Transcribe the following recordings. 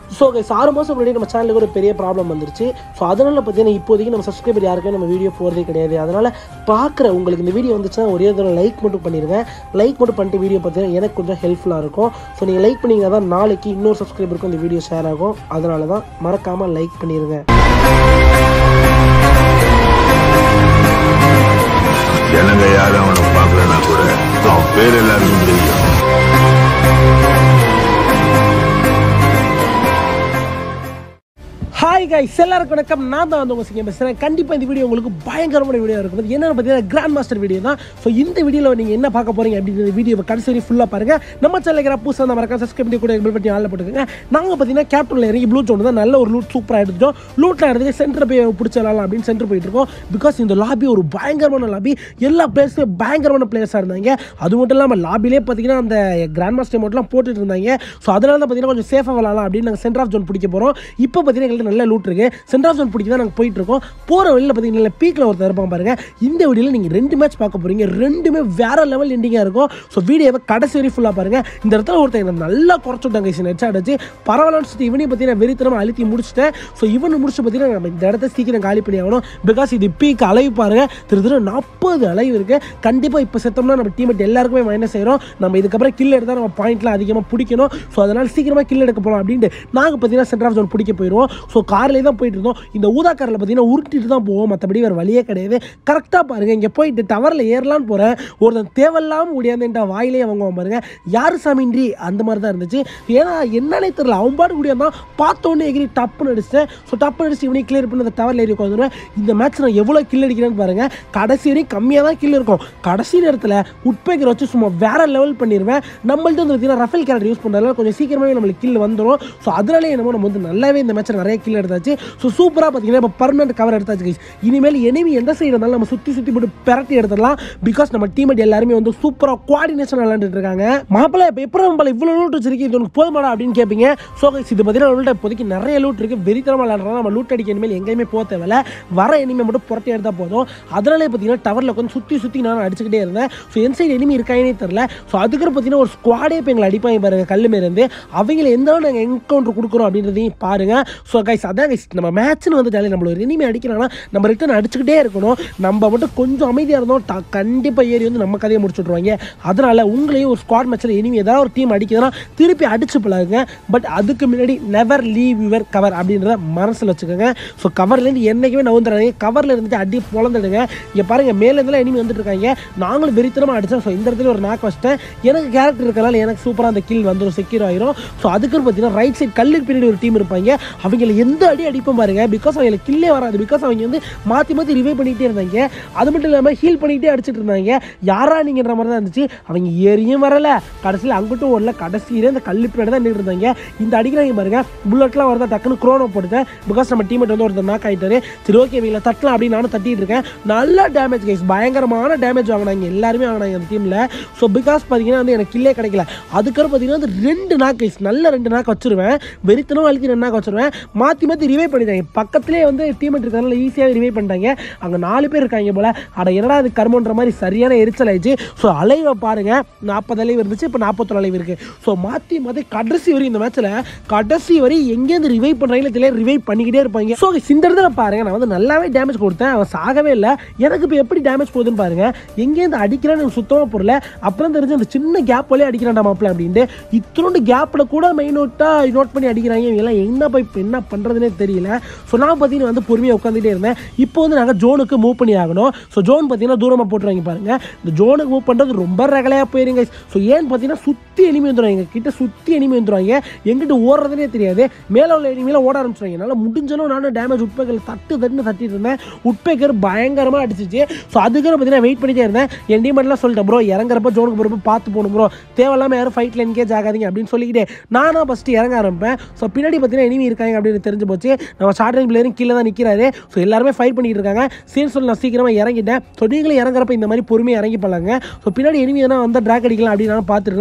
So guys ஆறு மாதம் முன்னாடி நம்ம சேனலுக்கு ஒரு பெரிய ப்ராப்ளம் வந்துருச்சு ஸோ அதனால் பார்த்தீங்கன்னா இப்போதைக்கு நம்ம சப்ஸ்கிரைபர் யாருக்கும் நம்ம வீடியோ போகிறதே கிடையாது அதனால் பார்க்குற உங்களுக்கு இந்த வீடியோ வந்துச்சுன்னா ஒரே தடவை லைக் மட்டும் பண்ணிடுங்க லைக் மட்டும் பண்ணிட்டு வீடியோ பார்த்தீங்கன்னா எனக்கு கொஞ்சம் ஹெல்ப்ஃபுல்லாக இருக்கும் ஸோ நீங்கள் லைக் பண்ணிங்கன்னா தான் நாளைக்கு இன்னொரு சப்ஸ்கிரைபருக்கும் இந்த வீடியோ ஷேர் ஆகும் அதனால தான் மறக்காமல் லைக் பண்ணிடுங்க ஜனங்க யாரும் அவனை பார்க்கலன்னா கூட அவன் பேர் எல்லாருக்கும் தெரியும் ஹாய் கைஸ் எல்லாருக்கும் வணக்கம் நான் தான் வந்து உங்கள் சிங்கம் பேசுகிறேன் கண்டிப்பாக இந்த வீடியோ உங்களுக்கு பயங்கரமான வீடியோ இருக்கும் என்னென்னு பார்த்தீங்கன்னா கிராண்ட் மாஸ்டர் வீடியோ தான் ஸோ இந்த வீடியோவில் நீங்கள் என்ன பார்க்க போகிறீங்க அப்படிங்கிற வீடியோ கடைசி வரையும் ஃபுல்லாக பாருங்கள் நம்ம சேனல் இருக்கிற புதுசாக அந்த மறக்காம சப்ஸ்கிரைப் பண்ணி கூட பில் பண்ணி ஆளில் போட்டுக்கோங்க நாங்கள் பார்த்தீங்கன்னா கேப்டனில் இறங்கி ப்ளூ ஜோன் தான் நல்ல ஒரு லூட் சூப்பராக எடுத்துட்டோம் லூட்டில் எடுத்து சென்டர் போய் பிடிச்சிடலாம் அப்படின்னு சென்டர் போயிட்டு இருக்கோம் பிகாஸ் இந்த லாபி ஒரு பயங்கரமான லாபி எல்லா பிளேயர்ஸுமே பயங்கரமான பிளேயர்ஸாக இருந்தாங்க அது மட்டும் இல்லாமல் லாபிலே பார்த்தீங்கன்னா அந்த கிராண்ட் மாஸ்டர் மட்டும் போட்டுட்டு இருந்தாங்க ஸோ அதனால தான் பார்த்தீங்கன்னா கொஞ்சம் சேஃபாக விளாடலாம் அப்படின்னு நாங்கள் சென்டர் ஆஃப் ஜோன் பிடிக்க போகிறோம் இப்போ பார்த்தீங்கன்னா எங்கள்கிட்ட நல்ல லூட் இருக்கு சென்டர் ஆஃப் ஜோன் பிடிக்க தான் நாங்கள் போயிட்டு இருக்கோம் போகிற வழியில் பார்த்தீங்கன்னா நல்ல பீக்கில் ஒருத்தர் இருப்பான் பாருங்க இந்த வீடியோவில் நீங்கள் ரெண்டு மேட்ச் பார்க்க போறீங்க ரெண்டுமே வேற லெவல் எண்டிங்காக இருக்கும் ஸோ வீடியோவை கடைசி வரை ஃபுல்லாக பாருங்க இந்த இடத்துல ஒருத்தர் எனக்கு நல்லா குறைச்சு விட்டாங்க நெட் அடிச்சு பரவாயில்லன்னு சொல்லிட்டு இவனையும் பார்த்தீங்கன்னா வெறித்தனமாக அழுத்தி முடிச்சிட்டேன் ஸோ இவன் முடிச்சு பார்த்தீங்கன்னா நம்ம இந்த இடத்த சீக்கிரம் காலி பண்ணி ஆகணும் பிகாஸ் இது பீக் அலைவு பாருங்க திரு திரு நாற்பது அலைவு இருக்கு கண்டிப்பாக இப்போ செத்தோம்னா நம்ம டீமெட் எல்லாருக்குமே மைனஸ் ஆயிரும் நம்ம இதுக்கப்புறம் கில் எடுத்தால் நம்ம பாயிண்ட்லாம் அதிகமாக பிடிக்கணும் ஸோ அதனால் சீக்கிரமாக கில் எடுக்க போகலாம் அப்படின்ட்டு நாங்கள் பார்த்தீங்கன்னா சென்டர் ஆஃப் ஜோன் பிடிக்க போயிடுவோம் ஸோ கார்லேயே தான் போயிட்டு இருந்தோம் இந்த ஊதா காரில் பார்த்தீங்கன்னா உருட்டிட்டு தான் போவோம் மற்றபடி வேறு வழியே கிடையாது கரெக்டாக பாருங்க இங்கே போயிட்டு டவரில் ஏறலான்னு போகிறேன் ஒருத்தன் தேவையில்லாமல் முடியாதுன்ட்டு வாயிலே வாங்குவான் பாருங்க யார் சாமின்றி அந்த மாதிரி தான் இருந்துச்சு ஏன்னா என்னன்னே தெரியல அவன் பாட்டு முடியாதான் பார்த்தோன்னே எகிரி டப்புன்னு அடிச்சிட்டேன் ஸோ டப்புன்னு அடிச்சு இவனையும் கிளியர் பண்ணி அந்த டவரில் ஏறி உட்காந்துருவேன் இந்த மேட்ச் நான் எவ்வளோ கில் அடிக்கிறேன்னு பாருங்க கடைசி வரையும் கம்மியாக தான் கில் இருக்கும் கடைசி நேரத்தில் உட்பேக்கர் வச்சு சும்மா வேற லெவல் பண்ணிடுவேன் நம்மள்ட்ட வந்து பார்த்தீங்கன்னா ரஃபேல் கேரக்டர் யூஸ் பண்ணுறதுனால கொஞ்சம் சீக்கிரமாகவே நம்மளுக்கு கில் வந்துடும் ஸோ அதனாலே என்னமோ நம்ம வந்து நல்லாவே இந்த மேட்ச்சில் நிறைய கில் எடுத்தாச்சு ஸோ சூப்பராக பார்த்தீங்கன்னா இப்போ பர்மனெண்ட் கவர் எடுத்தாச்சு guys. இனிமேல் எனிமி எந்த சைடு இருந்தாலும் நம்ம சுற்றி சுற்றி போட்டு பிரட்டி எடுத்துடலாம் பிகாஸ் நம்ம டீமேட் எல்லாருமே வந்து சூப்பராக கோஆர்டினேஷன் விளாண்டுட்டு இருக்காங்க மாப்பிள்ளை இப்போ எப்படி நம்மள இவ்வளோ லூட் வச்சிருக்கீங்க இது உனக்கு போதுமாடா அப்படின்னு கேட்பீங்க ஸோ guys, இது பார்த்தீங்கன்னா உங்கள்ட்ட இப்போதைக்கு நிறைய லூட் இருக்குது வெறித்தனமாக விளாட்றோம் நம்ம லூட் அடிக்க இனிமேல் எங்கேயுமே போக தேவையில்ல வர எனிமே மட்டும் புரட்டி எடுத்தால் போதும் அதனாலே பார்த்தீங்கன்னா டவரில் உட்காந்து சுற்றி சுற்றி நான் அடிச்சுக்கிட்டே இருந்தேன் ஸோ என் சைடு எனிமி இருக்காங்கன்னே தெரில ஸோ அதுக்கப்புறம் பார்த்தீங்கன்னா ஒரு ஸ்குவாடே இப்போ எங்களை அடிப்பாங்க பாருங்க கல் இருந்து அவங்கள எந்த அளவு நாங்கள் என்கவுண்டர் கொடுக்குறோம் அப்படின்றதையும் பாருங்க ஸோ கைஸ் அதான் கைஸ் நம்ம மேட்ச்னு வந்துட்டாலே நம்மள ஒரு இனிமே அடிக்கிறாங்கன்னா நம்ம ரிட்டன் அடிச்சுக்கிட்டே இருக்கணும் நம்ம மட்டும் கொஞ்சம் அமைதியாக இருந்தோம் ட- கண்டிப்பா ஏறி வந்து நம்ம கதையை முடிச்சு விட்ருவாங்க அதனால உங்களையும் ஒரு ஸ்குவாட் மேட்ச்சில் இனிமே ஏதாவது ஒரு டீம் அடிக்குதுன்னா திருப்பி அடிச்சு பழகுங்க பட் அதுக்கு முன்னாடி நெவர் லீவ் யுவர் கவர் அப்படின்றத மனசில் வச்சுக்கோங்க ஸோ கவர்லேருந்து என்றைக்குமே நவுந்துடாதீங்க கவரில் இருந்துட்டு அடி பொழந்துடுங்க இங்கே பாருங்க மேலேருந்துலாம் இனிமே வந்துட்டு இருக்காங்க நாங்களும் வெறித்தனமாக அடித்தோம் ஸோ இந்த இடத்துல ஒரு நாக்கு வச்சிட்டேன் எனக்கு கேரக்டர் இருக்கனால எனக்கு சூப்பராக அந்த கில் வந்துடும் செக்யூர் ஆயிரும் ஸோ அதுக்குன்னு பார்த்தீங்கன்னா ரைட் சைடு கல்லுக்கு பின்னாடி ஒரு டீம் இருப்பாங்க அவங்கள எந்த அடி அடிப்போம் பாருங்க பிகாஸ் அவங்களுக்கு கில்லே வராது பிகாஸ் அவங்க வந்து மாற்றி மாற்றி ரிவைவ் பண்ணிகிட்டே இருந்தாங்க அது மட்டும் இல்லாமல் ஹீல் பண்ணிகிட்டே அடிச்சிட்டு இருந்தாங்க யாரா நீங்கன்ற மாதிரி தான் இருந்துச்சு அவங்க ஏறியும் வரல கடைசியில் அங்கிட்டும் ஓடல கடைசியிலே அந்த கல்லு பின்னாடி தான் நின்று இருந்தாங்க இந்த அடிக்கிறாங்க பாருங்க புல்லட்லாம் வரதா டக்குன்னு குரோனோ போட்டுட்டேன் பிகாஸ் நம்ம டீமேட் வந்து ஒருத்தர் நாக் ஆயிட்டாரு சரி ஓகே இவங்களை தட்டலாம் அப்படின்னு நானும் தட்டிட்டு இருக்கேன் நல்ல டேமேஜ் கைஸ் பயங்கரமான டேமேஜ் வாங்கினாங்க எல்லாருமே வாங்கினாங்க அந்த டீமில் ஸோ பிகாஸ் பார்த்தீங்கன்னா வந்து எனக்கு கில்லே கிடைக்கல அதுக்கப்புறம் பார்த்தீங்கன்னா வந்து ரெண்டு நாக் கைஸ் நல்ல ரெண்டு நாக் வச்சிருவேன் வெறித்தனம் அழுத்தி ரெண்டு நாக் வச்சிருவேன் மாற்றி மாற்றி ரிவைவ் பண்ணிட்டாங்க பக்கத்துலேயே வந்து டீமேட் இருக்கிறதுனால ஈஸியாக ரிவைவ் பண்ணிட்டாங்க அங்கே நாலு பேர் இருக்காங்க போல அட என்னடா அது கர்மன்ற மாதிரி சரியான எரிச்சல் ஆயிடுச்சு ஸோ அலைவை பாருங்க நாற்பது அலைவு இருந்துச்சு இப்போ நாற்பத்தொரு அலைவு இருக்கு ஸோ மாற்றி மாற்றி கடைசி வரை இந்த மேட்ச்சில் கடைசி வரை எங்கேருந்து ரிவைவ் பண்ணுறாங்களோ தெரியல ரிவைவ் பண்ணிக்கிட்டே இருப்பாங்க ஸோ இந்த இடத்துல பாருங்க நான் வந்து நல்லாவே டேமேஜ் கொடுத்தேன் அவன் சாகவே இல்லை எனக்கு இப்போ எப்படி டேமேஜ் போகுதுன்னு பாருங்க எங்கேருந்து அடிக்கிறான்னு எனக்கு சுத்தமாக புரியல அப்புறம் தெரிஞ்சு அந்த சின்ன கேப் வழியே அடிக்கிறான்டா மாப்பிள்ள அப்படின்ட்டு இத்தனோண்டு கேப்பில் கூட மெயின் நோட்டாக நோட் பண்ணி அடிக்கிறாங்க இவங்கெல்லாம் என்ன போய் இப்போ என்ன பண்ணுறதுனே தெரியல ஸோ நான் பார்த்தீங்கன்னா வந்து பொறுமையாக உட்காந்துட்டே இருந்தேன் இப்போ வந்து நாங்கள் ஜோனுக்கு மூவ் பண்ணி ஆகணும் ஸோ ஜோன் பார்த்தீங்கன்னா தூரமாக போட்டுருவாங்க பாருங்க இந்த ஜோனுக்கு மூவ் பண்ணுறது ரொம்ப ரகலையாக போயிருங்க ஸோ ஏன்னு பார்த்தீங்கன்னா சுற்றி எனிமி வந்துடுவாங்க எங்கள் கிட்ட சுற்றி எனிமி வந்துடுவாங்க எங்கிட்ட ஓடுறதுனே தெரியாது மேலே உள்ள எனிமையில ஓட ஆரம்பிச்சிடுவாங்க என்னால் முடிஞ்சளவு நானும் டேமேஜ் உட்பேக்கர் தட்டு தட்டுன்னு தட்டிட்டு இருந்தேன் உட்பேக்கர் பயங்கரமாக அடிச்சிச்சு ஸோ அதுக்கு பார்த்தீங்கன்னா வெயிட் பண்ணிட்டே இருந்தேன் என் டீமெண்ட்லாம் சொல்லிட்டேன் ப்ரோ இறங்குறப்ப ஜோனுக்கு போகிறப்ப பார்த்து போகணும் ப்ரோ தேவையில்லாமல் யாரும் ஃபைட்டில் என்கேஜ் ஆகாதீங்க அப்படின்னு சொல்லிக்கிட்டே நானும் ஃபஸ்ட்டு இறங்க ஆரம்பிப்பேன் ஸோ பின்னாடி பார்த்தீங்கன்னா எனிமி இருக்காங்க அப்படின்னு தெரிஞ்சு போச்சு நம்ம ஸ்டார்டிங் பிளேயரும் கீழே தான் நிற்கிறாரு ஸோ எல்லாருமே ஃபைட் பண்ணிட்டு இருக்காங்க சரி சொல்லி நான் சீக்கிரமாக இறங்கிட்டேன் ஸோ நீங்களும் இறங்குறப்ப இந்த மாதிரி பொறுமையாக இறங்கி போலாங்க ஸோ பின்னாடி எனிமி எதனா வந்தால் ட்ராக் அடிக்கலாம் அப்படின்னு நான் பார்த்துருக்கேன் எவனுமே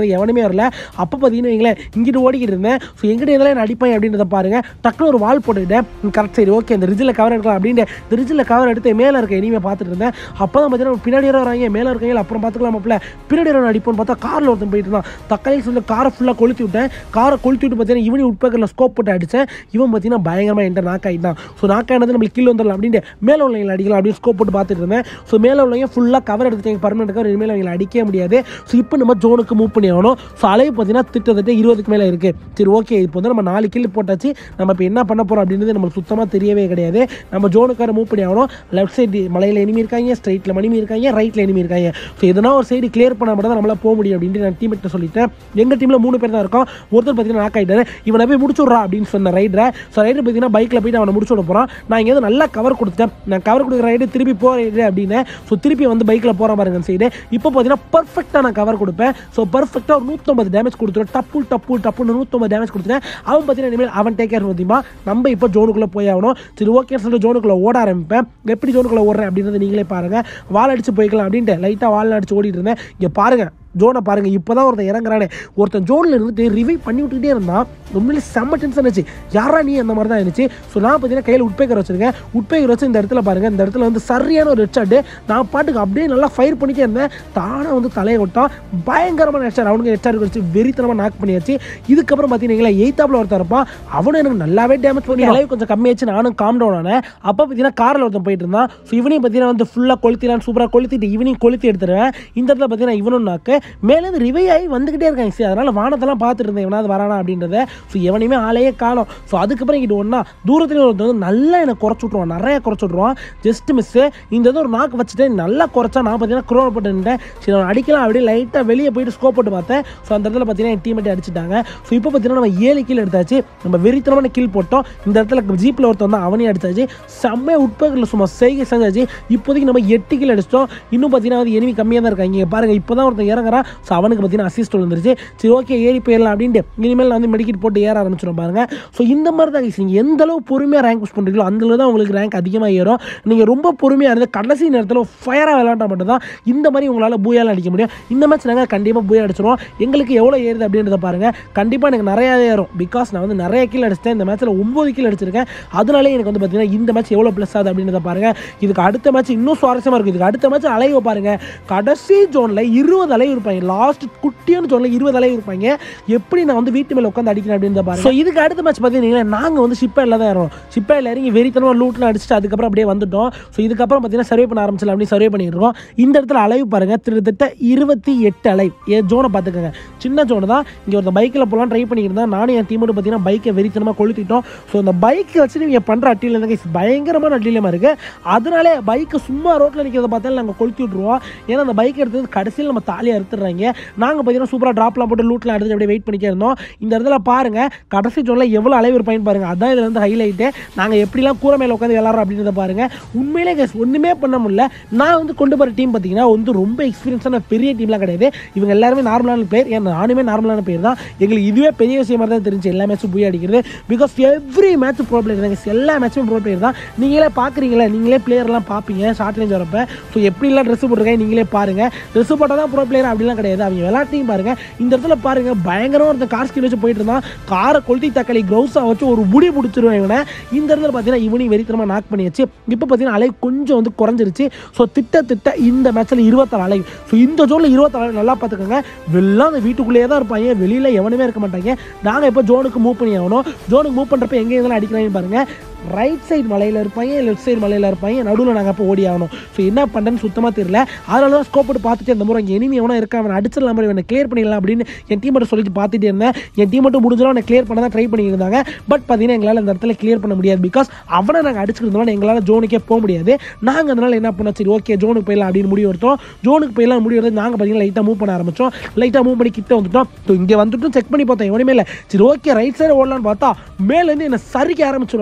தெரில அப்போ பார்த்தீங்கன்னா வைங்களேன் இங்கிட்டு ஓடிக்கிட்டு இருந்தேன் ஸோ எங்கிட்ட இதெல்லாம் என்ன அடிப்பேன் அப்படின்றத பாருங்க டக்குனு ஒரு வால் போட்டுக்கிட்டேன் கரெக்ட் சரி ஓகே இந்த ரிஜில் கவர் எடுக்கலாம் அப்படின்ட்டு இந்த ரிஜில் கவர் எடுத்து மேலே இருக்க இனிமே பார்த்துட்டு இருந்தேன் அப்போ தான் பார்த்தீங்கன்னா பின்னாடி யாரோ வராங்க மேலே இருக்கையில் அப்புறம் பார்த்துக்கலாம் மாப்பிள்ள பின்னாடி யாரோ அடிப்போம்னு பார்த்தா காரில் ஒருத்தன் போயிட்டு இருந்தான் தக்காளி சொல்லி காரை ஃபுல்லாக கொளுத்தி விட்டேன் காரை கொளுத்தி விட்டு பார்த்தீங்கன்னா இவனி உட்பேக்கரில் ஸ்கோப் போட்டு அடித்தேன் இவன் பார்த்தீங்கன்னா பயங்கரமாக என்கிட்ட நாக் ஆகிட்டான் ஸோ நாக் ஆகினது நம்மளுக்கு கீழே வந்துடலாம் அப்படின்ட்டு மேலே உள்ளவங்களை அடிக்கலாம் அப்படின்னு ஸ்கோப் போட்டு பார்த்துட்டு இருந்தேன் ஸோ மேலே உள்ளவங்க ஃபுல்லாக கவர் எடுத்துட்டாங்க பர்மனெண்ட் கவர் இனிமேல் அவங்களை அடிக்கவே முடியாது ஸோ இப்போ நம்ம ஜோனுக்கு மூவ் பண்ணி ஆகணும் ஸோ அளவு பார்த்தீங்கன்னா திட்டத்தட்ட இருபதுக்கு மேலே இருக்குது சரி ஓகே இப்போ வந்து நம்ம நாலு கில் போட்டாச்சு நம்ம இப்போ என்ன பண்ண போகிறோம் அப்படின்றது நம்மளுக்கு சுத்தமாக தெரியவே கிடையாது நம்ம ஜோனுக்கார மூவ் பண்ணி ஆகணும் லெஃப்ட் சைடு மலையில் எனிமி இருக்காங்க ஸ்ட்ரைட்டில் மணிமி இருக்காங்க ரைட்டில் எனிமி இருக்காங்க ஸோ எதனா ஒரு சைடு கிளியர் பண்ண மட்டும் தான் நம்மளால் போக முடியும் அப்படின்ட்டு நான் டீமெட்ட சொல்லிட்டேன் எங்கள் டீமில் மூணு பேர் தான் இருக்கோம் ஒருத்தர் பார்த்தீங்கன்னா நாக் ஆகிட்டாரு இவனை போய் முடிச்சு விட்றா அப்படின்னு சொன்ன ரைடரை ஸோ ரைடர் பார்த்தீங்கன்னா பைக்கில் போயிட்டு அவனை முடிச்சு விட போகிறான் நான் இங்கே நல்லா கவர் கொடுத்தேன் நான் கவர் கொடுக்குற ரைடு திருப்பி போகிற ரைடு அப்படின்னு ஸோ திருப்பி வந்து பைக்கில் போகிற பாருங்க சைடு இப்போ பார்த்தீங்கன்னா பர்ஃபெக்டாக நான் கவர் கொடுப்பேன் ஸோ பர்ஃபெக்டாக ஒரு நூற்றம்பது டேமேஜ் கொடுத்துருவேன் டப்பு டப்பு டப்புன்னு நூற்றம்பது டேமேஜ் கொடுத்துட்டேன் அவன் பார்த்தீங்கன்னா இனிமேல் அவன் டேக் கேர் பார்த்தீங்கன்னா நம்ம இப்போ ஜோனுக்குள்ளே போய் ஆகணும் சரி ஓகே சொல்லிட்டு ஜோனுக்குள்ளே ஓட ஆரம்பிப்பேன் எப்படி ஜோனுக்குள்ளே ஓடுறேன் அப்படின்றத நீங்களே பாருங்கள் வால் அடிச்சு போய்க்கலாம் அப்படின்ட்டு லைட்டாக வால் அடிச்சு ஓடிட்டு இருந்தேன் இங்கே பாருங்கள் ஜோனை பாருங்கள் இப்போ தான் ஒருத்தன் இறங்குறானே ஒருத்தன் ஜோனில் இருந்துட்டு ரிவைவ் பண்ணி விட்டுக்கிட்டே இருந்தான் உண்மையிலே செம்ம டென்ஷன் ஆச்சு யாரா நீ அந்த மாதிரி தான் இருந்துச்சு ஸோ நான் பார்த்தீங்கன்னா கையில் உட்பேக்கர் வச்சிருக்கேன் உட்பேக்கர் வச்சு இந்த இடத்துல பாருங்கள் இந்த இடத்துல வந்து சரியான ஒரு ஹெட்ஷாட்டு நான் பாட்டுக்கு அப்படியே நல்லா ஃபயர் பண்ணிட்டே இருந்தேன் தானே வந்து தலையை விட்டான் பயங்கரமான ஹெட்ஷாட் அவனுக்கு ஹெட்ஷாட் வச்சு வெறித்தனமாக நாக் பண்ணியாச்சு இதுக்கப்புறம் பார்த்தீங்கன்னா எயித்தாப்பில் ஒருத்தர் இருப்பான் அவனும் எனக்கு நல்லாவே டேமேஜ் பண்ணி அளவு கொஞ்சம் கம்மியாச்சு நானும் காம் டவுன் ஆனேன் அப்போ பார்த்தீங்கன்னா காரில் ஒருத்தன் போயிட்டு இருந்தான் ஸோ இவனையும் பார்த்தீங்கன்னா வந்து ஃபுல்லாக கொளுத்திடலாம் சூப்பராக கொளுத்திட்டு ஈவினிங் கொளுத்தி எடுத்துருவேன் இந்த இடத்துல பார்த்தீங்கன்னா இவனும் நாக்கு மேலேருந்து ரிவை ஆகி வந்துக்கிட்டே இருக்காங்க சரி அதனால் வானத்தெல்லாம் பார்த்துட்டு இருந்தேன் எவனாவது வரானா அப்படின்றத ஸோ எவனையுமே ஆளையே காணும் ஸோ அதுக்கப்புறம் இங்கிட்ட ஒன்றா தூரத்தில் ஒருத்தர் வந்து நல்லா எனக்கு குறைச்சி விட்ருவான் நிறைய குறைச்சி விட்ருவான் ஜஸ்ட் மிஸ்ஸு இந்த இது ஒரு நாக்கு வச்சுட்டு நல்லா குறைச்சா நான் பார்த்தீங்கன்னா குரோல் போட்டு நின்றேன் சரி அவன் அடிக்கலாம் அப்படியே லைட்டாக வெளியே போயிட்டு ஸ்கோப் போட்டு பார்த்தேன் ஸோ அந்த இடத்துல பார்த்தீங்கன்னா என் டீமெட்டை அடிச்சிட்டாங்க ஸோ இப்போ பார்த்தீங்கன்னா நம்ம ஏழு கீழ் எடுத்தாச்சு நம்ம வெறித்தனமான கீழ் போட்டோம் இந்த இடத்துல ஜீப்பில் ஒருத்தன் வந்து அவனையும் அடிச்சாச்சு செம்மையாக உட்பகரில் சும்மா செய்கை செஞ்சாச்சு இப்போதைக்கு நம்ம எட்டு கீழ் அடிச்சிட்டோம் இன்னும் பார்த்தீங்கன்னா வந்து எனிமி கம்மியாக தான் இருக்காங்க இங்கே பாருங்க இப்போ தான் ஒருத்தன் இறங்குறான் ஸோ அவனுக்கு பார்த்தீங்கன்னா அசிஸ்ட் வந்துருச்சு சரி ஓகே ஏறி போயிடலாம் அப்படின்ட்டு இனிமேல் நான் வந்து மெடிக்கெட் போட்டு ஏற ஆரம்பிச்சிடும் பாருங்க ஸோ இந்த மாதிரி தான் guys, நீங்க எந்த அளவு பொறுமையாக ரேங்க் புஷ் பண்ணுறீங்களோ அந்த அளவு தான் உங்களுக்கு ரேங்க் அதிகமாக ஏறும் நீங்கள் ரொம்ப பொறுமையாக இருந்து கடைசி நேரத்தில் ஃபயராக விளாண்டா மட்டும் தான் இந்த மாதிரி உங்களால் பூயால் அடிக்க முடியும் இந்த மேட்ச் நாங்கள் கண்டிப்பாக பூயா அடிச்சிருவோம் எங்களுக்கு எவ்வளோ ஏறுது அப்படின்றத பாருங்க கண்டிப்பாக எனக்கு நிறையா ஏறும் பிகாஸ் நான் வந்து நிறைய கீழ் அடிச்சிட்டேன் இந்த மேட்ச்சில் ஒம்பது கீழ் அடிச்சிருக்கேன் அதனாலே எனக்கு வந்து பார்த்தீங்கன்னா இந்த மேட்ச் எவ்வளோ ப்ளஸ் ஆகுது அப்படின்றத பாருங்க இதுக்கு அடுத்த மேட்ச் இன்னும் சுவாரஸ்யமாக இருக்கும் இதுக்கு அடுத்த மேட்ச் அலைவை பாருங்க கடைசி ஜோனில் இருபது அலைவு இருப்பாங்க லாஸ்ட் குட்டியான ஜோனில் இருபது அலைவு இருப்பாங்க எப்படி நான் வந்து வீட்டு மேலே உட்காந்து அடிக்கிறேன் அப்படின்றத பாருங்க ஸோ இதுக்கு அடுத்த மேட்ச் பார்த்தீங்கன்னா நாங்கள் வந்து ஷிப்பேரில் தான் இறோம் ஷிப்பேரில் இறங்கி வெறித்தனமாக லூட்லாம் அடிச்சுட்டு அதுக்கப்புறம் அப்படியே வந்துட்டோம் ஸோ இதுக்கப்புறம் பார்த்தீங்கன்னா சர்வே பண்ண ஆரம்பிச்சல அப்படி சர்வே பண்ணிட்டு இருக்கோம் இந்த இடத்துல அலைவு பாருங்க கிட்டத்தட்ட இருபத்தி எட்டு அலைவ் என் ஜோனை பார்த்துக்கோங்க சின்ன ஜோனு தான் இங்கே ஒருத்த பைக்கில் போகலாம் ட்ரை பண்ணிட்டு இருந்தா நானும் என் டீமோட பார்த்தீங்கன்னா பைக்கை வெறித்தனமாக கொளுத்திட்டோம் ஸோ இந்த பைக்கை வச்சு நீங்கள் பண்ணுற அட்டியில் இருந்தாங்க பயங்கரமான அட்டிலமாக இருக்குது அதனாலே பைக்கு சும்மா ரோட்டில் நிற்கிறத பார்த்தாலும் நாங்கள் கொளுத்தி விட்ருவோம் ஏன்னா அந்த பைக் எடுத்தது கடைசியில் நம்ம தாலியாக எடுத்துடுறாங்க நாங்கள் பார்த்தீங்கன்னா சூப்பராக ட்ராப்லாம் போட்டு லூட்லாம் எடுத்து அப்படியே வெயிட் பண்ணிக்க இருந்தோம் இந்த இடத்துல பாருங்க கடைசி ஜோனில் எவ்வளோ அலைவு இருப்பாங்க பாருங்க அதான் இதில் வந்து ஹைலைட்டு நாங்கள் எப்படிலாம் கூரை மேலே உட்காந்து விளாட்றோம் அப்படின்றத பாருங்க உண்மையிலே guys ஒன்றுமே பண்ண முடியல நான் வந்து கொண்டு போகிற டீம் பார்த்தீங்கன்னா வந்து ரொம்ப எக்ஸ்பீரியன்ஸான பெரிய டீம்லாம் கிடையாது இவங்க எல்லாருமே நார்மலான பிளேயர் ஏன் நானுமே நார்மலான பிளேயர் தான் எங்களுக்கு இதுவே பெரிய விஷயமா தான் தெரிஞ்சு எல்லா மேட்சும் போய் அடிக்கிறது because every match pro player தான் guys. எல்லா மேட்சுமே ப்ரோ பிளேயர் தான் நீங்களே பார்க்குறீங்களா நீங்களே பிளேயர்லாம் பார்ப்பீங்க ஷார்ட் ரேஞ்ச் வரப்ப ஸோ எப்படிலாம் ட்ரெஸ் போட்டிருக்காங்க நீங்களே பாருங்க ட்ரெஸ் போட்டால் தான் ப்ரோ பிளேயர் அப்படிலாம் கிடையாது அவங்க விளாட்டையும் பாருங்க இந்த இடத்துல பாருங்க பயங்கரமாக ஒருத்தன் கார் ஸ்கில் வச்சு போயிட்டு இருந்தான் காரை கொளுத்தி தக்காளி க்ரௌஸாக வச்சு ஒரு முடி பிடிச்சிருவேன் இவனை இந்த இடத்துல பார்த்தீங்கன்னா இவனையும் வெறித்தனமாக நாக் பண்ணியாச்சு இப்போ பார்த்தீங்கன்னா அலை கொஞ்சம் வந்து குறைஞ்சிருச்சு ஸோ திட்ட திட்ட இந்த மேட்ச்சில் இருபத்தாறு அலை ஸோ இந்த ஜோனில் இருபத்தாறு அலை நல்லா பார்த்துக்கோங்க வெள்ளம் அந்த வீட்டுக்குள்ளேயே தான் இருப்பாங்க வெளியில் எவனுமே இருக்க மாட்டாங்க நாங்கள் இப்போ ஜோனுக்கு மூவ் பண்ணி ஆகணும் ஜோனுக்கு மூவ் பண்ணுறப்ப எங்கே இருந்தாலும் அடிக்கிறாங்கன்னு பாருங்க ரைட் சைடு மலையில் இருப்பாங்க லெஃப்ட் சைடு மலையில் இருப்பாங்க நடுவில் நாங்கள் அப்போ ஓடி ஆகணும் ஸோ என்ன பண்ணுறேன்னு சுத்தமாக தெரியல அதனால தான் ஸ்கோப் போட்டு பார்த்துட்டு இந்த முறை இங்கே இனிமே எவனோ இருக்கான் அவனை அடிச்சிடலாம் மாதிரி இவனை கிளியர் பண்ணிடலாம் அப்படின்னு என் டீம் மட்டும் சொல்லிட்டு பார்த்துட்டே இருந்தேன் என் டீம் மட்டும் முடிஞ்சாலும் அவனை கிளியர் பண்ண தான் ட்ரை பண்ணியிருந்தாங்க பட் பார்த்தீங்கன்னா எங்களால் இந்த இடத்துல கிளியர் பண்ண முடியாது பிகாஸ் அவனை நாங்கள் அடிச்சிருந்தோம் எங்களால் ஜோனுக்கே போக முடியாது நாங்கள் அதனால் என்ன பண்ணோம் சரி ஓகே ஜோனுக்கு போயிடலாம் அப்படின்னு முடிவு எடுத்தோம் ஜோனுக்கு போயிடலாம் முடிவு எடுத்து நாங்கள் பார்த்தீங்கன்னா லைட்டாக மூவ் பண்ண ஆரம்பிச்சோம் லைட்டாக மூவ் பண்ணி கிட்ட வந்துட்டோம் ஸோ இங்கே வந்துட்டும் செக் பண்ணி பார்த்தோம் எவனுமே இல்லை சரி ஓகே ரைட் சைடு ஓடலான்னு பார்த்தா மேலேருந்து என்னை சரிக்க ஆரம்பிச்சிருவாங்க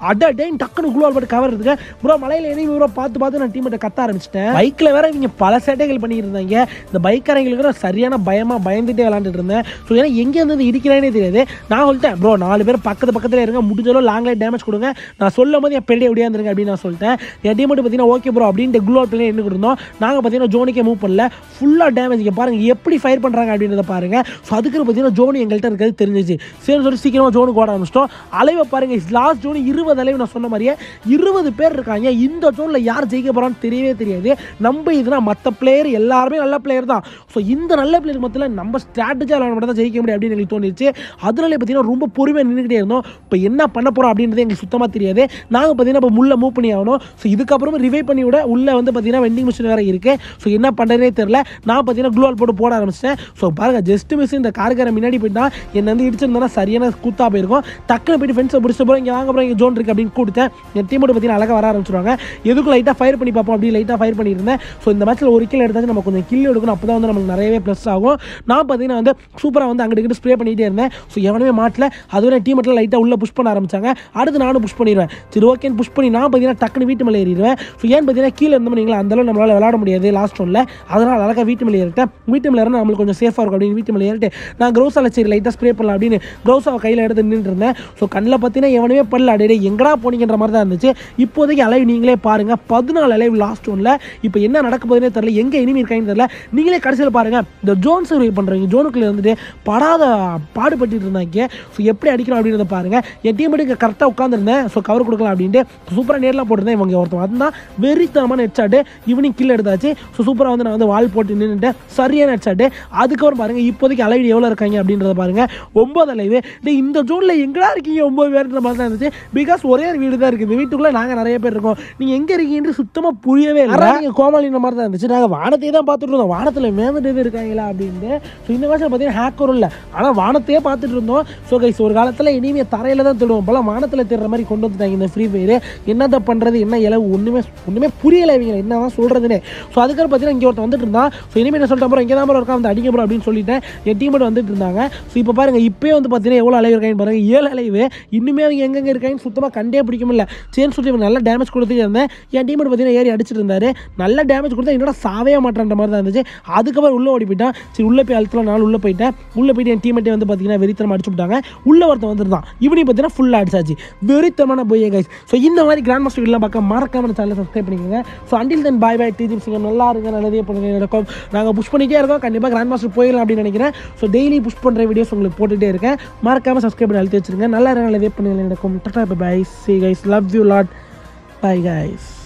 அட டேன் டக்குனு குளோவால் போட்டு கவர் இருக்கு ப்ரோ மலையில் இனி ப்ரோ பார்த்து பார்த்து நான் டீமெட்டை கத்த ஆரம்பிச்சிட்டேன் பைக்கில் வேற இவங்க பல சேட்டைகள் பண்ணிட்டு இருந்தாங்க இந்த பைக்காரங்களுக்கு நான் சரியான பயமாக பயந்துட்டே விளாண்டுட்டு இருந்தேன் ஸோ ஏன்னா எங்கே இருந்து இடிக்கிறானே தெரியாது நான் சொல்லிட்டேன் ப்ரோ நாலு பேர் பக்கத்து பக்கத்தில் இருங்க முடிஞ்சாலும் லாங் லைட் டேமேஜ் கொடுங்க நான் சொல்லும் போது என் பெரிய ஒடியாந்துருங்க அப்படின்னு நான் சொல்லிட்டேன் என் டீமெட்டு பார்த்தீங்கன்னா ஓகே ப்ரோ அப்படின்ட்டு குளோவால் பிள்ளை என்ன இருந்தோம் நாங்கள் பார்த்தீங்கன்னா ஜோனிக்கே மூவ் பண்ணல ஃபுல்லாக டேமேஜ் இங்கே பாருங்க எப்படி ஃபயர் பண்ணுறாங்க அப்படின்றத பாருங்க ஸோ அதுக்கு பார்த்தீங்கன்னா ஜோனி எங்கள்கிட்ட இருக்கிறது தெரிஞ்சிச்சு சரி சொல்லி சீக்கிரமாக ஜோனுக்கு ஓட ஆரம்பிச்சிட்டோம் அலைவை பாருங்க லாஸ்ட் ஜோன் இருபது அலைவு நான் சொன்ன மாதிரியே இருபது பேர் இருக்காங்க இந்த ஜோனில் யார் ஜெயிக்க போகிறான்னு தெரியவே தெரியாது நம்ம இதுனா மற்ற பிளேயர் எல்லாருமே நல்ல பிளேயர் தான் ஸோ இந்த நல்ல பிளேயர் மொத்தத்தில் நம்ம ஸ்ட்ராட்டஜியாக விளாட மட்டும் தான் ஜெயிக்க முடியும் அப்படின்னு எனக்கு தோணிச்சு அதனால பார்த்தீங்கன்னா ரொம்ப பொறுமையாக நின்றுக்கிட்டே இருந்தோம் இப்போ என்ன பண்ண போகிறோம் அப்படின்றது எங்களுக்கு சுத்தமாக தெரியாது நாங்கள் பார்த்தீங்கன்னா இப்போ முள்ள மூவ் பண்ணி ஆகணும் ஸோ இதுக்கப்புறம் ரிவைவ் பண்ணி விட உள்ளே வந்து பார்த்தீங்கன்னா வெண்டிங் மிஷின் வேறு இருக்குது ஸோ என்ன பண்ணுறதே தெரில நான் பார்த்தீங்கன்னா க்ளூவால் போட்டு போட ஆரம்பிச்சிட்டேன் ஸோ பாருங்க ஜஸ்ட் மிஸ் இந்த கார்கார முன்னாடி போயிட்டா என்னை வந்து இடிச்சிருந்தா சரியான கூத்தா போயிருக்கும் டக்குனு போயிட்டு ஃப்ரெண்ட்ஸை பிடிச்ச போகிறோம் இங்கே வாங்க போகிறோம் இங்கே ஜோன் இருக்குது அப்படின்னு கொடுத்தேன் என் டீமோட பார்த்தீங்கன்னா அழகாக வர ஆரம்பிச்சிருவாங்க எதுக்கும் லைட்டாக ஃபயர் பண்ணி பார்ப்போம் அப்படி லைட்டாக ஃபயர் பண்ணியிருந்தேன் ஸோ இந்த மேட்ச்சில் ஒரு கில் எடுத்தாச்சு நம்ம கொஞ்சம் கில் எடுக்கணும் அப்போ தான் வந்து நமக்கு நிறையவே ப்ளஸ் ஆகும் நான் பார்த்தீங்கன்னா வந்து சூப்பராக வந்து அங்கிட்டு இங்கிட்டு ஸ்ப்ரே பண்ணிகிட்டே இருந்தேன் ஸோ எவனுமே மாட்டல அதுவரை டீம் மட்டும் லைட்டாக உள்ளே புஷ் பண்ண ஆரம்பிச்சாங்க அடுத்து நானும் புஷ் பண்ணிடுவேன் சரி ஓகேன்னு புஷ் பண்ணி நான் பார்த்தீங்கன்னா டக்குனு வீட்டு மேலே ஏறிடுவேன் ஸோ ஏன்னு பார்த்தீங்கன்னா கீழே இருந்தோம் நீங்களா அந்தளவு நம்மளால் விளாட முடியாது லாஸ்ட் ஒன்ல அதனால் அழகாக வீட்டு மேலே ஏறிட்டேன் வீட்டு மேலே இருந்தால் நம்மளுக்கு கொஞ்சம் சேஃபாக இருக்கும் அப்படின்னு வீட்டு மேலே ஏறிட்டு நான் க்ரௌஸால் சரி லைட்டாக ஸ்ப்ரே பண்ணலாம் அப்படின்னு க்ரௌஸாவை கையில் எடுத்து நின்றுட்டு இருந்தேன் ஸோ கண்ணில் பார்த்தீங்கன்னா எவனுமே படல அடையே எங்கடா போனீங்கன்ற மாதிரி தான் இருந்துச்சு இப்போதைக்கு அலைவ் நீங்களே பாருங்க பதினாலு அலைவ் லாஸ்ட் ஒன்ல இப்போ என்ன நடக்க போகுதுன்னே தெரியல எங்கே இனிமே இருக்காங்கன்னு தெரியல நீங்களே கடைசியில் பாருங்க இந்த ஜோன் சர்வை பண்ணுறவங்க ஜோனுக்குள்ளே இருந்துட்டு படாத பாடுபட்டு இருந்தாங்க ஸோ எப்படி அடிக்கணும் அப்படின்றத பாருங்க என் டீம் இங்கே கரெக்டாக உட்காந்துருந்தேன் ஸோ கவர் கொடுக்கலாம் அப்படின்ட்டு சூப்பராக நேரில் போட்டிருந்தேன் இவங்க ஒருத்தன் வந்தான் வெறித்தனமான ஹெட்ஷாட்டு இவனிங் கில் எடுத்தாச்சு ஸோ சூப்பராக வந்து நான் வந்து வால் போட்டு நின்றுட்டேன் சரியான ஹெட்ஷாட்டு அதுக்கப்புறம் பாருங்க இப்போதைக்கு அலைவ் எவ்வளோ இருக்காங்க அப்படின்றத பாருங்க ஒன்பது அலைவு டேய், இந்த ஜோனில் எங்கடா இருக்கீங்க ஒன்பது பேர்ன்ற மாதிரி தான் இருந்துச்சு பிகாஸ் ஒரே ஒரு வீடு தான் இருக்குது இந்த வீட்டுக்குள்ளே நாங்கள் நிறைய பேர் இருக்கோம் நீங்கள் எங்கே இருக்கீங்கன்னு சுத்தமாக புரியவே இல்லை நீங்கள் கோமாளின மாதிரி தான் இருந்துச்சு நாங்கள் வானத்தையே தான் பார்த்துட்டு இருந்தோம் வானத்தில் மேந்துட்டு இருக்காங்களா அப்படின்ட்டு ஸோ இந்த வருஷம் பார்த்தீங்கன்னா ஹேக்கரும் இல்லை ஆனால் வானத்தையே பார்த்துட்டு இருந்தோம் ஸோ கைஸ் ஒரு காலத்தில் இனிமே தரையில் தான் தேடுவோம் இப்போலாம் வானத்தில் தேடுற மாதிரி கொண்டு வந்துட்டாங்க இந்த ஃப்ரீ ஃபயர் என்னத்தை பண்ணுறது என்ன இலவு ஒன்றுமே ஒன்றுமே புரியலை இவங்க என்ன தான் சொல்கிறதுனே ஸோ அதுக்கப்புறம் பார்த்தீங்கன்னா இங்கே ஒருத்தன் வந்துட்டு இருந்தான் ஸோ இனிமேல் என்ன சொல்லிட்டு அப்புறம் இங்கே தான் இருக்கா வந்து அடிக்க போகிறோம் அப்படின்னு சொல்லிட்டேன் என் டீம் மட்டும் வந்துட்டு இருந்தாங்க ஸோ இப்போ பாருங்க இப்போயே வந்து பார்த்தீங்கன்னா எவ்வளோ அலைவு இருக்காங்க பாருங்க ஏழு அலைவு இன்னுமே அவங்க எங்கெங்கே இருக்காங்கன்னு சுத்தமாக கண்டே பிடிக்க முடியல சரின்னு சொல்லி இவன் நல்ல டேமேஜ் கொடுத்துட்டு இருந்தேன் என் டீம் பார்த்தீங்கன்னா ஏறி அடிச்சிட்டு இருந்தாரு நல்ல டேமேஜ் கொடுத்தா என்னோட சாவே மாட்டேன்ற மாதிரி தான் இருந்துச்சு அதுக்கப்புறம் உள்ளே ஓடி போயிட்டான் சரி உள்ளே போய் அழுத்தலாம் நான் உள்ளே போயிட்டேன் உள்ளே போயிட்டு என் டீமேட்டே வந்து பார்த்தீங்கன்னா வெறித்தனமாக அடிச்சு விட்டாங்க உள்ள ஒருத்தன் வந்துருந்தான் இவனையும் பார்த்தீங்கன்னா ஃபுல்லாக அடிச்சாச்சு வெறித்தனமான போய் கைஸ் ஸோ இந்த மாதிரி கிராண்ட் மாஸ்டர் எல்லாம் பார்க்க மறக்காம சேனலை சப்ஸ்கிரைப் பண்ணிக்கோங்க ஸோ அண்டில் தென் பாய் பாய் டிஜிப் சிங்கம் நல்லா இருங்க நல்லதே பண்ணுங்க நடக்கும் நாங்கள் புஷ் பண்ணிட்டே இருக்கோம் கண்டிப்பாக கிராண்ட் மாஸ்டர் போயிடலாம் அப்படின்னு நினைக்கிறேன் ஸோ டெய்லி புஷ் பண்ணுற வீடியோஸ் உங்களுக்கு போட்டுகிட்டே இருக்கேன் மறக்காம சப்ஸ்கிரைப் பண்ணி அழுத்தி வச்சிருங்க நல்லா இருங்க நல்லதே பண்ணுங்க நடக்கும் tata bye see guys love you lot bye guys